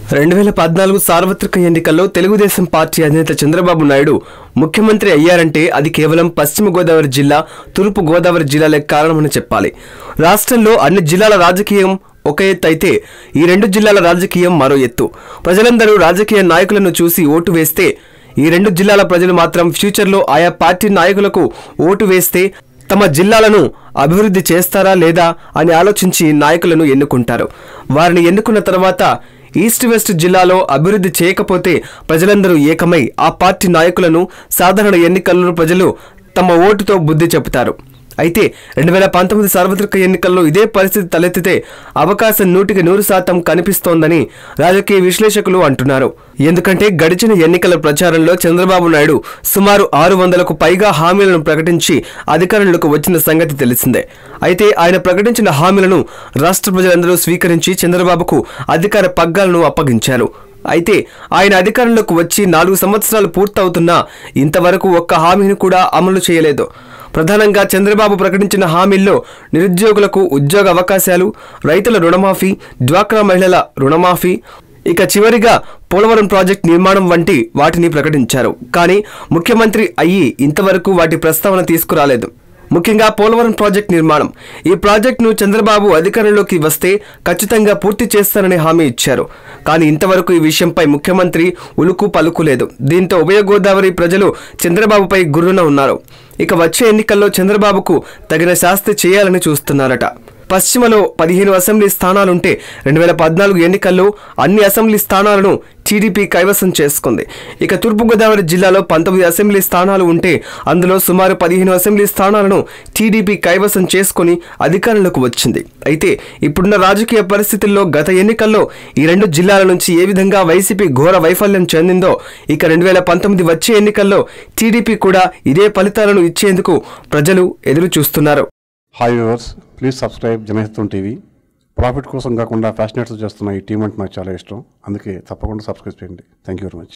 రెండు వేల పద్నాలుగు సార్వత్రిక ఎన్నికల్లో తెలుగుదేశం పార్టీ అధినేత చంద్రబాబు నాయుడు ముఖ్యమంత్రి అయ్యారంటే అది కేవలం పశ్చిమ గోదావరి జిల్లా తూర్పు గోదావరి జిల్లాలే కారణమని చెప్పాలి రాష్ట్రంలో అన్ని జిల్లాల రాజకీయం ఒక ఎత్తు అయితే ఈ రెండు జిల్లాల రాజకీయం మరో ఎత్తు ప్రజలందరూ రాజకీయ నాయకులను చూసి ఓటు వేస్తే ఈ రెండు జిల్లాల ప్రజలు మాత్రం ఫ్యూచర్లో ఆయా పార్టీ నాయకులకు ఓటు వేస్తే తమ జిల్లాలను అభివృద్ధి చేస్తారా లేదా అని ఆలోచించి నాయకులను ఎన్నుకుంటారు వారిని ఎన్నుకున్న తర్వాత ఈస్ట్ వెస్ట్ జిల్లాలో అభివృద్ధి చేయకపోతే ప్రజలందరూ ఏకమై ఆ పార్టీ నాయకులను సాధారణ ఎన్నికల్లో ప్రజలు తమ ఓటుతో బుద్ధి చెబుతారు అయితే రెండు వేల పంతొమ్మిది సార్వత్రిక ఎన్నికల్లో ఇదే పరిస్థితి తలెత్తితే అవకాశం నూటికి నూరు శాతం కనిపిస్తోందని రాజకీయ విశ్లేషకులు అంటున్నారు ఎందుకంటే గడిచిన ఎన్నికల ప్రచారంలో చంద్రబాబు నాయుడు సుమారు ఆరు వందలకు పైగా హామీలను ప్రకటించి అధికారంలోకి వచ్చిన సంగతి తెలిసిందే అయితే ఆయన ప్రకటించిన హామీలను రాష్ట్ర ప్రజలందరూ స్వీకరించి చంద్రబాబుకు అధికార పగ్గాలను అప్పగించారు అయితే ఆయన అధికారంలోకి వచ్చి నాలుగు సంవత్సరాలు పూర్తవుతున్నా ఇంతవరకు ఒక్క హామీని కూడా అమలు చేయలేదు ప్రధానంగా చంద్రబాబు ప్రకటించిన హామీల్లో నిరుద్యోగులకు ఉద్యోగ అవకాశాలు రైతుల రుణమాఫీ డ్వాక్రా మహిళల రుణమాఫీ ఇక చివరిగా పోలవరం ప్రాజెక్ట్ నిర్మాణం వంటి వాటిని ప్రకటించారు కానీ ముఖ్యమంత్రి అయ్యి ఇంతవరకు వాటి ప్రస్తావన తీసుకురాలేదు ముఖ్యంగా పోలవరం ప్రాజెక్ట్ నిర్మాణం ఈ ప్రాజెక్టును చంద్రబాబు అధికారంలోకి వస్తే ఖచ్చితంగా పూర్తి చేస్తానని హామీ ఇచ్చారు కానీ ఇంతవరకు ఈ విషయంపై ముఖ్యమంత్రి ఉలుకు పలుకులేదు దీంతో ఉభయ గోదావరి ప్రజలు చంద్రబాబుపై గుర్రున ఉన్నారు ఇక వచ్చే ఎన్నికల్లో చంద్రబాబుకు తగిన శాస్తి చేయాలని చూస్తున్నారట పశ్చిమలో పదిహేను అసెంబ్లీ స్థానాలుంటే రెండు వేల పద్నాలుగు ఎన్నికల్లో అన్ని అసెంబ్లీ స్థానాలను టీడీపీ కైవసం చేసుకుంది ఇక తూర్పుగోదావరి జిల్లాలో పంతొమ్మిది అసెంబ్లీ స్థానాలు ఉంటే అందులో సుమారు పదిహేను అసెంబ్లీ స్థానాలను టీడీపీ కైవసం చేసుకుని అధికారంలోకి వచ్చింది అయితే ఇప్పుడున్న రాజకీయ పరిస్థితుల్లో గత ఎన్నికల్లో ఈ రెండు జిల్లాల నుంచి ఏ విధంగా వైసీపీ ఘోర వైఫల్యం చెందిందో ఇక రెండు వేల పంతొమ్మిది వచ్చే ఎన్నికల్లో టీడీపీ కూడా ఇదే ఫలితాలను ఇచ్చేందుకు ప్రజలు ఎదురు చూస్తున్నారు hi viewers please subscribe Janahitam TV profit కోసం కాకుండా ఫ్యాషనేట్స్ చేస్తున్న ఈ టీం అంటే నాకు చాలా ఇష్టం అందుకే తప్పకుండా సబ్స్క్రైబ్ చేయండి థ్యాంక్ యూ వెరీ మచ్